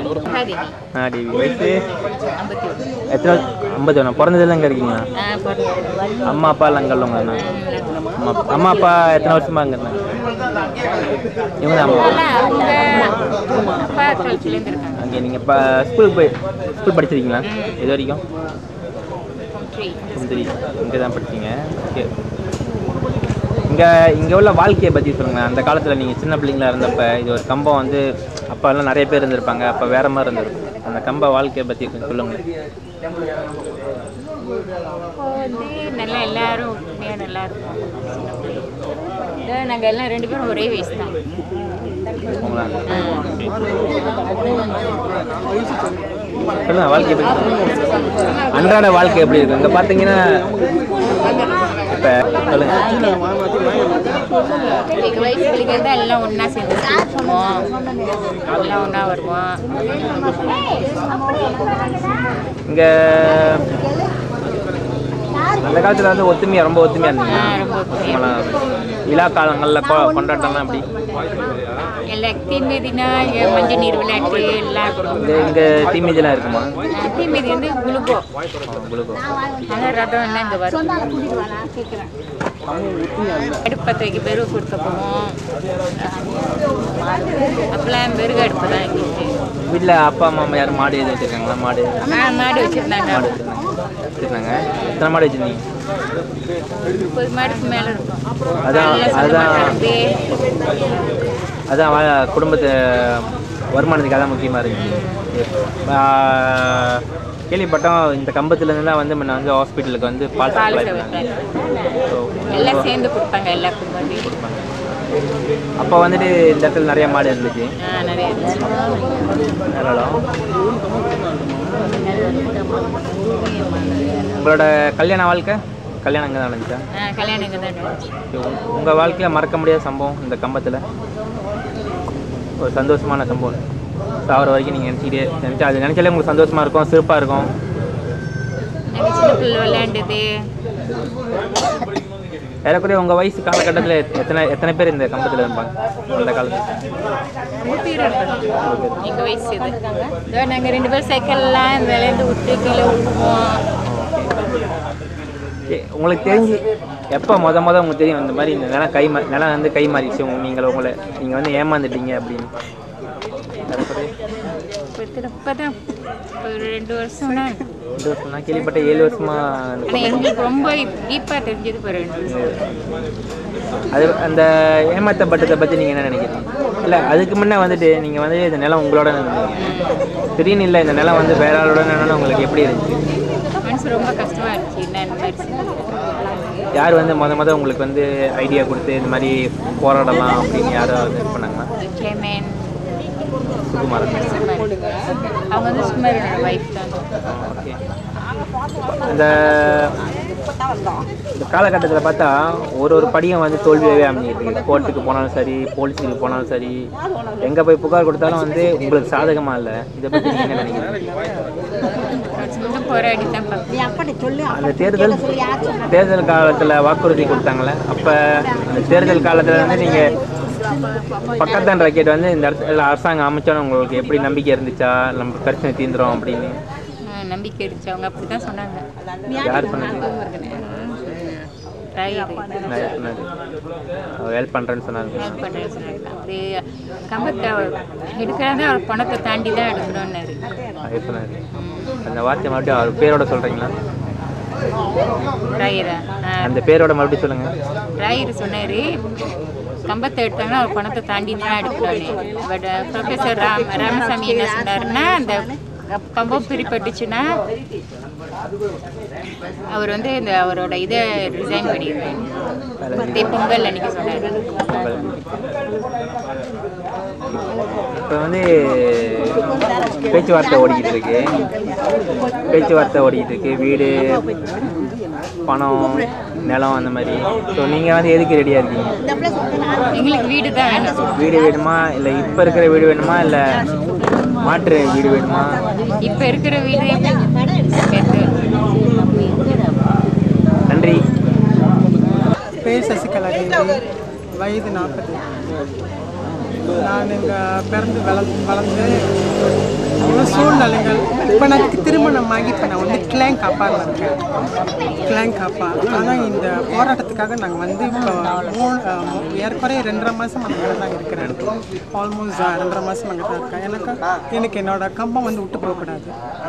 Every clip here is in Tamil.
மகாதேவி ஆ டிவி வயசு ஐம்பத்தி ஒன்று எத்தனை ஐம்பது ஒன்று பிறந்ததுல அங்கே இருக்கீங்களா ஆ பிறந்தது அம்மா அப்பா எல்லாம் அங்கே உள்ளவங்க அண்ணா அம்மா அம்மா அப்பா எத்தனை வருஷமா அங்கே இருந்தாங்க இவங்க தான் அம்மா அதான் அவங்க அப்பா கல்ச்சுலேருந்து இருக்காங்க அங்கே நீங்கள் இப்போ ஸ்கூலுக்கு போய் ஸ்கூல் படிச்சிருக்கீங்களா இது வரைக்கும் த்ரீ சுந்தரி இங்கே தான் படிச்சீங்க ஓகே இங்கே இங்கே உள்ள வாழ்க்கையை பற்றி சொல்லுங்கள் அந்த காலத்தில் நீங்கள் சின்ன பிள்ளைங்களா இருந்தப்ப இது ஒரு கம்பம் வந்து அப்போ எல்லாம் நிறைய பேர் இருந்திருப்பாங்க அப்போ வேற மாதிரி இருந்திருக்கும் அந்த கம்ப வாழ்க்கையை பற்றி கொஞ்சம் சொல்லுங்கள் இப்போ வந்து நல்லா எல்லாரும் ஒற்றுமையாக நல்லா இருக்கும் சின்ன பிள்ளை. இதோ நாங்கள் எல்லாம் ரெண்டு பேரும் ஒரே வயசு தான் உங்களா சொல்லுங்க வாழ்க்கை பற்றி அன்றாட வாழ்க்கை எப்படி இருக்கு இங்கே பார்த்தீங்கன்னா இப்போ சொல்லுங்க எங்கள் வயசு பிள்ளைங்க தான் எல்லாம் ஒன்றா சேர்ந்து ஸ்கூல் போவோம் எல்லாம் ஒன்றா வருவோம் இங்கே அந்த காலத்தில் வந்து ஒத்துமையாக ரொம்ப ஒத்துமையாக இருந்தீங்க ஆ, ரொம்ப ஒத்துமையா. நம்மளாம் விழா காலங்களில் கொ கொண்டாட்டம்லாம் எப்படி எல்லாம் தீமிதினா இங்க மஞ்சள் நீர் விளையாட்டு எல்லாம் இருக்கும் இங்கே இங்கே தீமிதிலாம் இருக்குமா ஆ, தீமிதி வந்து குளுக்கோ உங்களுக்கு ஆனால் ரதம் எல்லாம் இங்கே வரும் அடுப்பு பற்ற வைக்க பெருகு கொடுத்த போவோம் அப்போல்லாம் பெருகு அடுப்பு தான் எங்களுக்கு வீட்டில் அப்பா அம்மா யாரும் மாடு எதுவும் வச்சுருக்காங்களா மாடு ஆ மாடு வச்சுருந்தாங்க மாடு வச்சுருந்தாங்க வச்சுருந்தாங்க எத்தனை மாடு வச்சுருந்தீங்க முப்பது மாடுக்கு மேலே இருக்கும் அதான், காலைல சொந்தமா அதான். கறந்து, அதான் வா- குடும்பத்து வருமானத்துக்கு அதான் முக்கியமாக இருக்குது கேள்விப்பட்டோம் இந்த கம்பத்துலேருந்து தான் வந்து முன்ன வந்து ஹாஸ்பிட்டலுக்கு வந்து பால் பால் சப்ளை சர்வீஸ் பண்ணாங்க எல்லாம் சேர்ந்து கொடுப்பாங்க எல்லா குடும்பத்தையும் அப்போ வந்துட்டு இந்த இடத்துல நிறைய மாடு இருந்துச்சு ஆ நிறைய இருந்துச்சு அதனால உங்களோட கல்யாண வாழ்க்கை கல்யாணம் இங்கே தான் நடந்துச்சா ஆ கல்யாணம் இங்கே தான் நடந்துச்சு உங்கள் வாழ்க்கையில் மறக்க முடியாத சம்பவம் இந்த கம்பத்தில் ஒரு சந்தோஷமான சம்பவம் சாகிற வரைக்கும் நீங்கள் நினச்சிக்கிட்டே நினச்சா அது நினச்சாலே உங்களுக்கு சந்தோஷமாக இருக்கும் சிறப்பாக இருக்கும் நாங்கள் சின்ன பிள்ளை விளையாண்டது ஏறக்குறைய உங்கள் வயசு காலகட்டத்தில் எத்தனை எத்தனை பேர் இந்த கம்பத்தில் இருப்பாங்க அந்த காலத்தில் ரொம்ப பேர் இருக்காங்க எங்கள் வயசு இது இதோ நாங்கள் ரெண்டு பேரும் சைக்கிள்லாம் இந்த விளையாண்டு விட்டு கீழே விழுவோம் ஏ, உங்களுக்கு தெரிஞ்சு எப்போ முத முத உங்களுக்கு தெரியும் இந்த மாதிரி இந்த நிலம் கை மா நிலம் வந்து கை மாறிடுச்சு உங்க- நீங்கள் உங்களை நீங்கள் வந்து ஏமாந்துட்டீங்க அப்படின்னு ஏறக்குறைய இப்போ தான் ஒரு ரெண்டு வருஷம் தான் ரெண்டு வருஷம் நான் கேள்விப்பட்ட ஏழு வருஷமா ஆனால் எங்களுக்கு ரொம்ப டீப்பாக தெரிஞ்சது இப்போ ரெண்டு வருஷம் அது அந்த ஏமாத்தப்பட்டதை பற்றி நீங்கள் என்ன நினைக்கிறீங்க இல்லை அதுக்கு முன்னே வந்துட்டு நீங்கள் வந்து இந்த நிலம் உங்களோட இருந்தீங்க திடீர்னு இல்லை இந்த நிலம் வந்து வேற ஆளோட நிலம் உங்களுக்கு எப்படி இருந்துச்சு மனசு ரொம்ப கஷ்டமாக இருந்துச்சு என்ன இந்த மாதிரி செஞ்சது. யார் வந்து முத முத உங்களுக்கு வந்து ஐடியா கொடுத்து இந்த மாதிரி போராடலாம் அப்படின்னு யாரும் இது பண்ணாங்களா சேமேன் சுகுமாரன் அவங்க வந்து சுமாரோட ஒய்ஃப் தான் ஓகே அந்த இந்த காலகட்டத்தில் பார்த்தா ஒரு ஒரு படியும் வந்து தோல்வியாகவே அமைஞ்சிட்டு இருக்கு கோர்ட்டுக்கு போனாலும் சரி போலீஸுக்கு போனாலும் சரி எங்கே போய் புகார் கொடுத்தாலும் வந்து உங்களுக்கு சாதகமாக இல்லை இதை பற்றி நீங்கள் என்ன நினைக்கிறீங்க மட்டும் போராடி தான் பார்க்கணும் அந்த தேர்தல் தேர்தல் காலத்தில் வாக்குறுதி கொடுத்தாங்களே அப்போ அந்த தேர்தல் காலத்தில் வந்து நீங்கள் பக்கத்தான் ராக்கெட் வந்து இந்த இடத்துல அரசாங்கம் அமைச்சோன்னு உங்களுக்கு எப்படி நம்பிக்கை இருந்துச்சா நம்ம பிரச்சனை தீந்துரும் அப்படின்னு ஆ, நம்பிக்கை இருந்துச்சு அவங்க அப்படி தான் சொன்னாங்க யார் சொன்னாங்க ராயர் நான் யார் சொன்னாரு அவர் ஹெல்ப் பண்ணுறேன்னு சொன்னாங்க ஹெல்ப் பண்ணுறேன்னு சொன்னாங்க அப்படி கம்பத்தை எடுக்கிறாங்க அவர் பணத்தை தாண்டி தான் எடுக்கணும்னாரு அவர் சொன்னாரு அந்த வார்த்தை மறுபடியும் அவர் பேரோட சொல்கிறீங்களா ராயரா ஆ, அந்த பேரோட மறுபடியும் சொல்லுங்கள் ராயர் சொன்னார் கம்பத்தை எடுத்தாங்கன்னா அவர் பணத்தை தாண்டி தான் எடுக்கணும்னு பட் ப்ரொஃபஸர் ராம் ராமசாமி என்ன சொன்னாருன்னா அந்த கம்பம் பிரிப்பட்டுச்சுன்னா அவர் வந்து இந்த அவரோட இதை ரிசைன் பண்ணிடுறாரு பொங்கல் அன்னைக்கு சொன்னார் இப்போ வந்து பேச்சுவார்த்தை ஓடிக்கிட்டு இருக்கு பேச்சுவார்த்தை ஓடிக்கிட்டு இருக்கு வீடு பணம் நிலம் அந்த மாதிரி ஸோ நீங்கள் வந்து எதுக்கு ரெடியாக இருக்கீங்க எங்களுக்கு வீடு தான் வேணும் வீடு வேணுமா இல்லை இப்போ இருக்கிற வீடு வேணுமா இல்லை மாற்று வீடு வேணுமா இப்போ இருக்கிற வீடு சேர்த்து நன்றி பேர் சசிகலா தேவி வயது நாற்பது நான் இங்கே பிறந்து வளர்ந்து வளர்ந்து சூழ்நிலைகள் இப்போ நான் திருமணமாகி இப்போ நான் வந்து கிளாங் காப்பாரில் இருக்கேன் கிளாங் காப்பா ஆனால் இந்த போராட்டத்துக்காக நாங்கள் வந்து இப்போ மூணு அஹ், மூ- ஏறக்குறைய ரெண்டரை மாதம் அங்கே தான் இருக்கிறேன் ஆல்மோஸ்ட் ரெண்டரை மாதம் அங்கே தான் இருக்கேன் எனக்கு எனக்கு என்னோட கம்பம் வந்து விட்டு போகக்கூடாது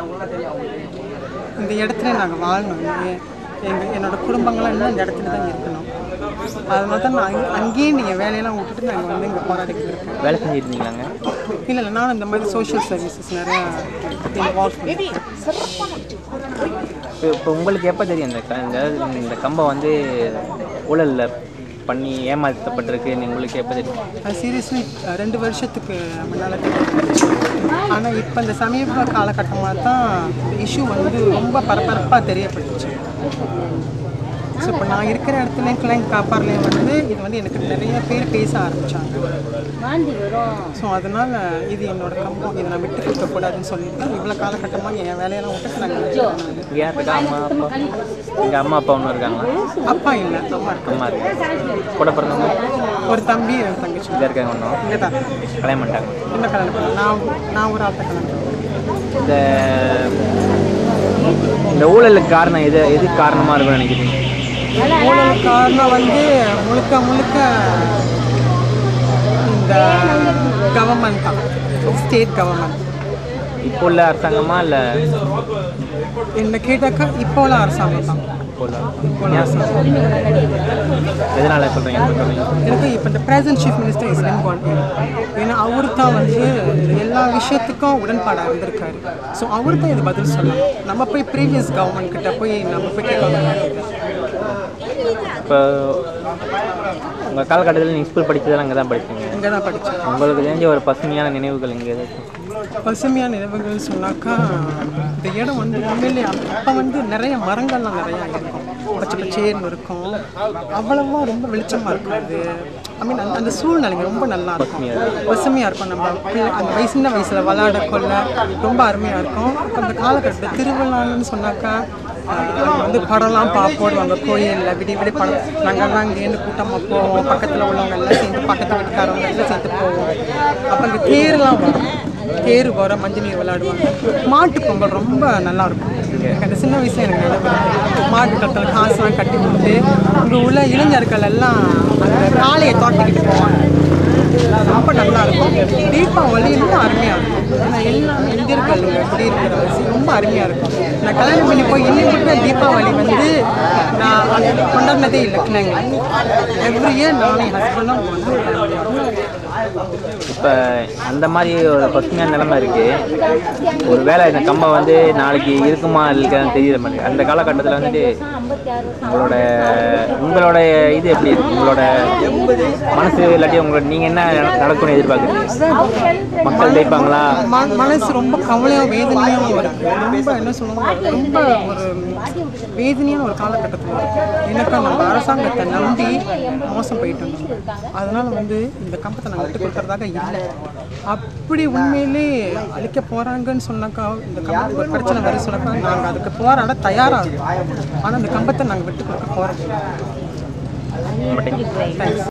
இந்த இடத்துல நாங்கள் வாழணும் எங்கள் என்னோட குடும்பங்கள்லாம் இன்னும் இந்த இடத்துல தான் இருக்கணும் அதனால தான் நான் அங்க- அங்கேயே நீங்கள் வேலையெல்லாம் விட்டுட்டு நாங்கள் வந்து இங்கே போராடிக்கிட்டு இருக்கேன் வேலை செஞ்சுட்டு இருந்தீங்களாங்க இல்லை இல்லை நானும் இந்த மாதிரி சோஷியல் சர்வீசஸ் நிறையா இன்வால்வ் பண்ணியிருக்கேன் இப்போ இப்போ உங்களுக்கு எப்போ தெரியும் இந்த க- இந்த இந்த கம்பம் வந்து ஊழலில் பண்ணி ஏமாற்றப்பட்டிருக்கு உங்களுக்கு எப்போ தெரியும் அது சீரியஸ்லி ரெண்டு வருஷத்துக்கு முன்னால் ஆனால் இப்போ இந்த சமீப காலகட்டமாக தான் இந்த இஷ்யூ வந்து ரொம்ப பரபரப்பாக தெரியப்பட்டுச்சு ஸோ இப்போ நான் இருக்கிற இடத்துலையும் கிளைங் காப்பார்லேயும் வந்து இது வந்து எனக்கு நிறைய பேர் பேச ஆரம்பித்தாங்க ஸோ அதனால் இது என்னோட கம்பம் இதை நான் விட்டு கொடுக்கக்கூடாதுன்னு சொல்லிட்டு இவ்வளோ காலகட்டமாக என் வேலையெல்லாம் விட்டுட்டு நாங்கள் இங்கே யார் இருக்கா அம்மா அப்பா எங்கள் அம்மா அப்பா ஒன்றும் இருக்காங்களா அப்பா இல்லை அம்மா இருக்கு அம்மா இருக்கு கூட பிறந்தவங்க ஒரு தம்பி ஒரு தங்கச்சி இங்கே இருக்காங்க ஒன்றும் இங்கே தான் கல்யாணம் பண்ணிட்டாங்க இன்னும் கல்யாணம் பண்ணல நான் நான் ஒரு ஆத்த கல்யாணம் பண்ணேன். இந்த இந்த ஊழலுக்கு காரணம் எது எது காரணமாக இருக்கும்னு நினைக்கிறீங்க ஊழல் காரணம் வந்து முழுக்க முழுக்க இந்த கவர்மெண்ட் தான் ஸ்டேட் கவர்மெண்ட் இப்போ உள்ள அரசாங்கமா இல்லை என்ன கேட்டாக்கா இப்போ உள்ள அரசாங்கம் தான் இப்போ உள்ள இப்போ உள்ள அரசாங்கம் எதனால சொல்கிறீங்க சொல்கிறீங்க எனக்கு இப்போ இந்த பிரசன்ட் சீஃப் மினிஸ்டர் இஸ் வென்கான் ஏன்னா அவர் தான் வந்து எல்லா விஷயத்துக்கும் உடன்பாடாக இருந்திருக்காரு ஸோ அவர் தான் இது பதில் சொல்லலாம் நம்ம போய் ப்ரீவியஸ் கவர்மெண்ட் கிட்ட போய் நம்ம போய் கேட்க இப்போ உங்கள் காலகட்டத்தில் நீங்கள் ஸ்கூல் படிச்சதெல்லாம் அங்கே தான் படிச்சீங்க இங்கே தான் படித்தேன் உங்களுக்கு தெரிஞ்ச ஒரு பசுமையான நினைவுகள் இங்கே ஏதாச்சும் பசுமையான நினைவுகள் சொன்னாக்கா இந்த இடம் வந்து உண்மையிலே அப்போ வந்து நிறைய மரங்கள்லாம் நிறையா இருக்கும் பச்சை பச்சேர்னு இருக்கும் அவ்வளவா ரொம்ப வெளிச்சமாக இருக்கும் அது ஐ மீன் அந்த அந்த சூழ்நிலைங்க ரொம்ப நல்லா இருக்கும் பசுமையாக இருக்கும் நம்ம பிள்ளை- அந்த வயசு சின்ன வயசில் விளையாட கொள்ள ரொம்ப அருமையாக இருக்கும் அப்ப அந்த காலகட்டத்தில் திருவிழான்னு சொன்னாக்கா அஹ், அங்க வந்து படம்லாம் பா போடுவாங்க கோயிலில் விடி விடி படம் நாங்கள்லாம் இங்கேருந்து கூட்டமாக போவோம் பக்கத்தில் உள்ளவங்க எல்லாம் சேர்ந்து பக்கத்து வீட்டுக்காரவங்க எல்லாம் சேர்ந்து போவோம் அப்போ அங்கே தேர்லாம் வரும் தேர் வர மஞ்சள் நீர் விளையாடுவாங்க மாட்டு பொங்கல் ரொம்ப நல்லா இருக்கும் எனக்கு அந்த சின்ன வயசுல எனக்கு நினைவு இருக்கு. மாட்டு கட்டல் காசுலாம் கட்டி கொடுத்து இங்கே உள்ள இளைஞர்கள் எல்லாம் அந்த காளையை தோட்டிக்கிட்டு போவாங்க ரொம்ப நல்லா இருக்கும் தீபாவளி இன்னும் அருமையாக இருக்கும் ஏன்னா எல்லாமே இந்தியர்கள் இங்கே குடியிருக்கிற வயசு ரொம்ப அருமையாக இருக்கும் நான் கல்யாணம் பண்ணி போய் இன்னைக்கு தீபாவளி வந்து நான் அது கொண்டாடினதே இல்லை கிளைங்க எவ்ரி இயர் நானும் என் ஹஸ்பண்டும் வந்து இப்போ அந்த மாதிரி ஒரு பசுமையான நிலைமை இருக்கு ஒரு வேளை இந்த கம்பம் வந்து நாளைக்கு இருக்குமா இருக்கான்னு தெரியல மாட்டேங்குது அந்த காலகட்டத்தில் வந்துட்டு உங்களோட உங்களோட இது எப்படி இருக்கு உங்களோட மனசு இல்லாட்டி உங்களோட நீங்கள் என்ன நட- நடக்கும்னு எதிர்பார்க்குறீங்க மக்கள் ஜெயிப்பாங்களா ம- மனசு ரொம்ப கவலையாக வேதனையாகவும் இருக்கு ரொம்ப என்ன சொல்லுவாங்க ரொம்ப ஒரு வேதனையான ஒரு காலகட்டத்தில் இருக்கு எனக்கா நம்ம அரசாங்கத்தை நம்பி மோசம் போயிட்டு இருந்தோம் அதனால வந்து இந்த கம்பத்தை நாங்கள் விட்டு கொடுக்கறதாக இல்லை அப்படி உண்மையிலே அழிக்க போறாங்கன்னு சொன்னாக்கா இந்த கம்பத்துக்கு ஒரு பிரச்சனை வர சொன்னாக்கா நாங்கள் அதுக்கு போராட தயாராக இருக்கோம் ஆனால் இந்த கம்பத்தை நாங்கள் விட்டு கொடுக்க போகிறோம் தேங்க்ஸ்